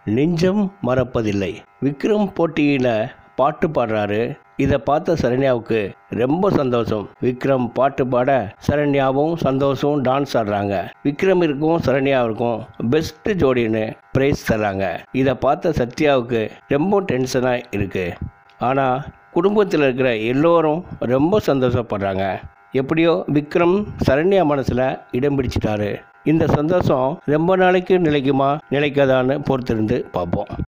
நெஞ்சம் மறப்பதில்லை விக்ரம் போட்டியில் பாட்டு பாடுறாரு இதை பார்த்த சரண்யாவுக்கு ரொம்ப சந்தோஷம் விக்ரம் பாட்டு பாட சரண்யாவும் சந்தோஷம் டான்ஸ் ஆடுறாங்க விக்ரமிற்கும் சரண்யாவுக்கும் பெஸ்ட் ஜோடின்னு பிரைஸ் தர்றாங்க இதை பார்த்த சத்யாவுக்கு ரொம்ப டென்ஷனாக இருக்கு ஆனால் குடும்பத்தில் இருக்கிற எல்லோரும் ரொம்ப சந்தோஷப்படுறாங்க எப்படியோ விக்ரம் சரண்யா மனசில் இடம் பிடிச்சிட்டாரு இந்த சந்தோஷம் ரொம்ப நாளைக்கு நிலைக்குமா நிலைக்காதான்னு பொறுத்திருந்து பார்ப்போம்